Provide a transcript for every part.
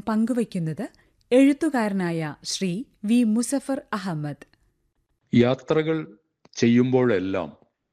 പങ്കുവയ്ക്കുന്നത് എഴുത്തുകാരനായ ശ്രീ വി മുസഫർ അഹമ്മദ് യാത്രകൾ ചെയ്യുമ്പോഴെല്ലാം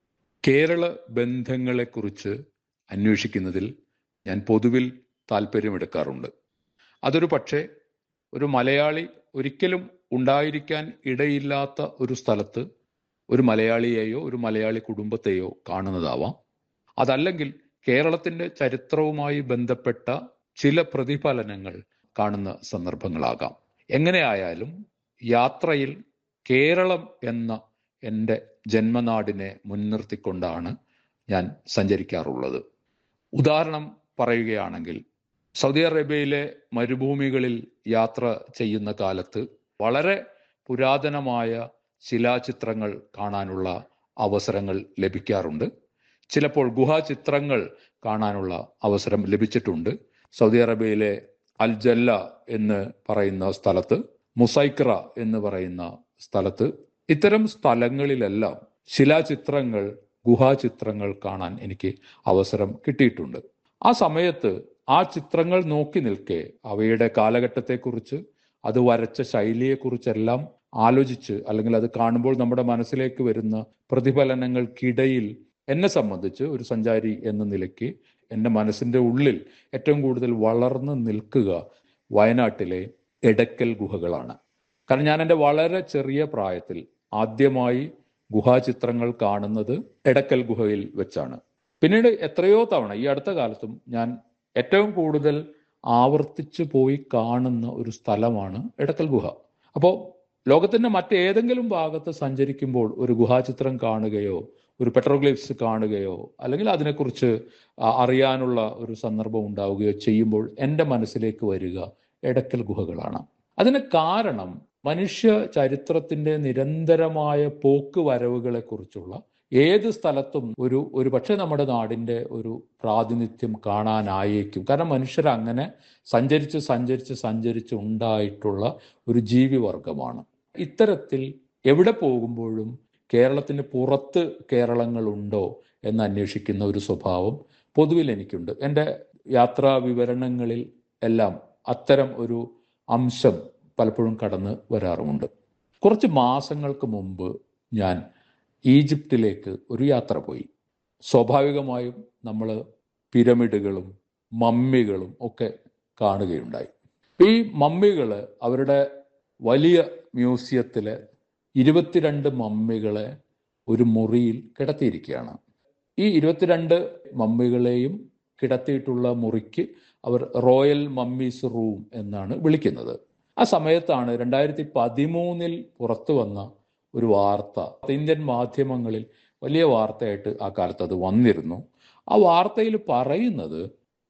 കേരള ബന്ധങ്ങളെക്കുറിച്ച് അന്വേഷിക്കുന്നതിൽ ഞാൻ പൊതുവിൽ താല്പര്യമെടുക്കാറുണ്ട് അതൊരു പക്ഷേ ഒരു മലയാളി ഒരിക്കലും ഉണ്ടായിരിക്കാൻ ഇടയില്ലാത്ത ഒരു സ്ഥലത്ത് ഒരു മലയാളിയെയോ ഒരു മലയാളി കുടുംബത്തെയോ കാണുന്നതാവാം അതല്ലെങ്കിൽ കേരളത്തിന്റെ ചരിത്രവുമായി ബന്ധപ്പെട്ട ചില പ്രതിഫലനങ്ങൾ കാണുന്ന സന്ദർഭങ്ങളാകാം എങ്ങനെയായാലും യാത്രയിൽ കേരളം എന്ന എൻ്റെ ജന്മനാടിനെ മുൻനിർത്തിക്കൊണ്ടാണ് ഞാൻ സഞ്ചരിക്കാറുള്ളത് ഉദാഹരണം പറയുകയാണെങ്കിൽ സൗദി അറേബ്യയിലെ മരുഭൂമികളിൽ യാത്ര ചെയ്യുന്ന കാലത്ത് വളരെ പുരാതനമായ ശിലാചിത്രങ്ങൾ കാണാനുള്ള അവസരങ്ങൾ ലഭിക്കാറുണ്ട് ചിലപ്പോൾ ഗുഹാചിത്രങ്ങൾ കാണാനുള്ള അവസരം ലഭിച്ചിട്ടുണ്ട് സൗദി അറേബ്യയിലെ അൽ ജല്ല എന്ന് പറയുന്ന സ്ഥലത്ത് മുസൈക്ര എന്ന് പറയുന്ന സ്ഥലത്ത് ഇത്തരം സ്ഥലങ്ങളിലെല്ലാം ശിലാചിത്രങ്ങൾ ഗുഹാചിത്രങ്ങൾ കാണാൻ എനിക്ക് അവസരം കിട്ടിയിട്ടുണ്ട് ആ സമയത്ത് ആ ചിത്രങ്ങൾ നോക്കി നിൽക്കെ അവയുടെ കാലഘട്ടത്തെക്കുറിച്ച് അത് വരച്ച ശൈലിയെക്കുറിച്ചെല്ലാം ആലോചിച്ച് അല്ലെങ്കിൽ അത് കാണുമ്പോൾ നമ്മുടെ മനസ്സിലേക്ക് വരുന്ന പ്രതിഫലനങ്ങൾക്കിടയിൽ എന്നെ സംബന്ധിച്ച് ഒരു സഞ്ചാരി എന്ന നിലയ്ക്ക് എൻ്റെ മനസ്സിൻ്റെ ഉള്ളിൽ ഏറ്റവും കൂടുതൽ വളർന്നു നിൽക്കുക വയനാട്ടിലെ എടക്കൽ ഗുഹകളാണ് കാരണം ഞാൻ എൻ്റെ വളരെ ചെറിയ പ്രായത്തിൽ ആദ്യമായി ഗുഹാചിത്രങ്ങൾ കാണുന്നത് എടക്കൽ ഗുഹയിൽ വെച്ചാണ് പിന്നീട് എത്രയോ തവണ ഈ അടുത്ത കാലത്തും ഞാൻ ഏറ്റവും കൂടുതൽ ആവർത്തിച്ചു പോയി കാണുന്ന ഒരു സ്ഥലമാണ് എടക്കൽ ഗുഹ അപ്പോൾ ലോകത്തിന്റെ മറ്റേതെങ്കിലും ഭാഗത്ത് സഞ്ചരിക്കുമ്പോൾ ഒരു ഗുഹാചിത്രം കാണുകയോ ഒരു പെട്രോഗ്ലിഫ്സ് കാണുകയോ അല്ലെങ്കിൽ അതിനെക്കുറിച്ച് അറിയാനുള്ള ഒരു സന്ദർഭം ഉണ്ടാവുകയോ ചെയ്യുമ്പോൾ എൻ്റെ മനസ്സിലേക്ക് വരിക എടക്കൽ ഗുഹകളാണ് അതിന് കാരണം മനുഷ്യ ചരിത്രത്തിന്റെ നിരന്തരമായ പോക്ക് വരവുകളെ കുറിച്ചുള്ള ഏത് സ്ഥലത്തും ഒരു ഒരു പക്ഷേ നമ്മുടെ നാടിന്റെ ഒരു പ്രാതിനിധ്യം കാണാനായേക്കും കാരണം മനുഷ്യർ അങ്ങനെ സഞ്ചരിച്ച് സഞ്ചരിച്ച് സഞ്ചരിച്ച് ഉണ്ടായിട്ടുള്ള ഒരു ജീവിവർഗമാണ് ഇത്തരത്തിൽ എവിടെ പോകുമ്പോഴും കേരളത്തിന് പുറത്ത് കേരളങ്ങളുണ്ടോ എന്ന് അന്വേഷിക്കുന്ന ഒരു സ്വഭാവം പൊതുവിൽ എനിക്കുണ്ട് എൻ്റെ യാത്രാ വിവരണങ്ങളിൽ എല്ലാം അത്തരം ഒരു അംശം പലപ്പോഴും കടന്ന് വരാറുമുണ്ട് കുറച്ച് മാസങ്ങൾക്ക് മുമ്പ് ഞാൻ ഈജിപ്തിലേക്ക് ഒരു യാത്ര പോയി സ്വാഭാവികമായും നമ്മൾ പിരമിഡുകളും മമ്മികളും ഒക്കെ കാണുകയുണ്ടായി ഈ മമ്മികൾ അവരുടെ വലിയ മ്യൂസിയത്തിലെ ഇരുപത്തിരണ്ട് മമ്മികളെ ഒരു മുറിയിൽ കിടത്തിയിരിക്കുകയാണ് ഈ ഇരുപത്തിരണ്ട് മമ്മികളെയും കിടത്തിയിട്ടുള്ള മുറിക്ക് അവർ റോയൽ മമ്മീസ് റൂം എന്നാണ് വിളിക്കുന്നത് ആ സമയത്താണ് രണ്ടായിരത്തി പതിമൂന്നിൽ പുറത്തു വന്ന ഒരു വാർത്ത ഇന്ത്യൻ മാധ്യമങ്ങളിൽ വലിയ വാർത്തയായിട്ട് ആ കാലത്ത് അത് വന്നിരുന്നു ആ വാർത്തയിൽ പറയുന്നത്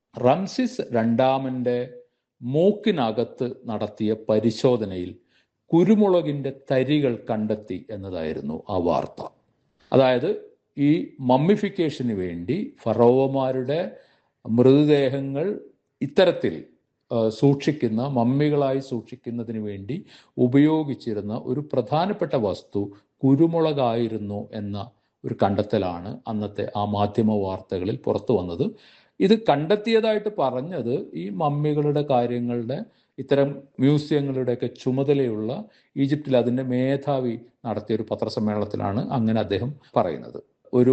റംസിസ് രണ്ടാമന്റെ മൂക്കിനകത്ത് നടത്തിയ പരിശോധനയിൽ കുരുമുളകിന്റെ തരികൾ കണ്ടെത്തി എന്നതായിരുന്നു ആ വാർത്ത അതായത് ഈ മമ്മിഫിക്കേഷന് വേണ്ടി ഫറോവമാരുടെ മൃതദേഹങ്ങൾ ഇത്തരത്തിൽ സൂക്ഷിക്കുന്ന മമ്മികളായി സൂക്ഷിക്കുന്നതിന് വേണ്ടി ഉപയോഗിച്ചിരുന്ന ഒരു പ്രധാനപ്പെട്ട വസ്തു കുരുമുളകായിരുന്നു എന്ന ഒരു കണ്ടെത്തലാണ് അന്നത്തെ ആ മാധ്യമ വാർത്തകളിൽ പുറത്തു വന്നത് ഇത് കണ്ടെത്തിയതായിട്ട് പറഞ്ഞത് ഈ മമ്മികളുടെ കാര്യങ്ങളുടെ ഇത്തരം മ്യൂസിയങ്ങളുടെയൊക്കെ ചുമതലയുള്ള ഈജിപ്തിൽ അതിൻ്റെ മേധാവി നടത്തിയ ഒരു പത്രസമ്മേളനത്തിലാണ് അങ്ങനെ അദ്ദേഹം പറയുന്നത് ഒരു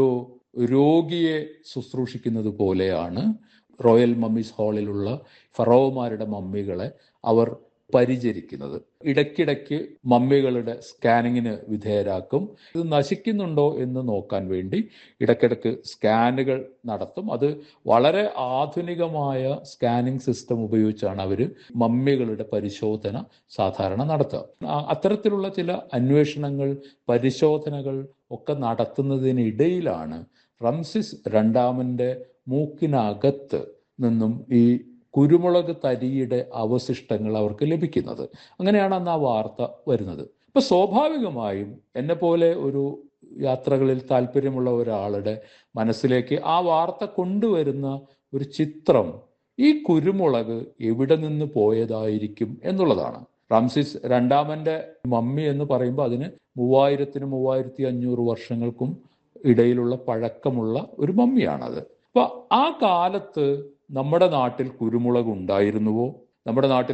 രോഗിയെ ശുശ്രൂഷിക്കുന്നത് പോലെയാണ് റോയൽ മമ്മീസ് ഹാളിലുള്ള ഫറോമാരുടെ മമ്മികളെ അവർ പരിചരിക്കുന്നത് ഇടയ്ക്കിടയ്ക്ക് മമ്മികളുടെ സ്കാനിങ്ങിന് വിധേയരാക്കും ഇത് നശിക്കുന്നുണ്ടോ എന്ന് നോക്കാൻ വേണ്ടി ഇടയ്ക്കിടയ്ക്ക് സ്കാനുകൾ നടത്തും അത് വളരെ ആധുനികമായ സ്കാനിങ് സിസ്റ്റം ഉപയോഗിച്ചാണ് അവർ മമ്മികളുടെ പരിശോധന സാധാരണ നടത്തുക അത്തരത്തിലുള്ള ചില അന്വേഷണങ്ങൾ പരിശോധനകൾ ഒക്കെ നടത്തുന്നതിനിടയിലാണ് റംസിസ് രണ്ടാമന്റെ മൂക്കിനകത്ത് നിന്നും ഈ കുരുമുളക് തരിയുടെ അവശിഷ്ടങ്ങൾ അവർക്ക് ലഭിക്കുന്നത് അങ്ങനെയാണ് അന്ന് ആ വാർത്ത വരുന്നത് ഇപ്പൊ സ്വാഭാവികമായും എന്നെ പോലെ ഒരു യാത്രകളിൽ താല്പര്യമുള്ള ഒരാളുടെ മനസ്സിലേക്ക് ആ വാർത്ത കൊണ്ടുവരുന്ന ഒരു ചിത്രം ഈ കുരുമുളക് എവിടെ നിന്ന് പോയതായിരിക്കും എന്നുള്ളതാണ് റാംസിസ് രണ്ടാമന്റെ മമ്മി എന്ന് പറയുമ്പോൾ അതിന് മൂവായിരത്തിന് മൂവായിരത്തി അഞ്ഞൂറ് വർഷങ്ങൾക്കും ഇടയിലുള്ള പഴക്കമുള്ള ഒരു മമ്മിയാണത് അപ്പൊ ആ കാലത്ത് നമ്മുടെ നാട്ടിൽ കുരുമുളക് ഉണ്ടായിരുന്നുവോ നമ്മുടെ നാട്ടിൽ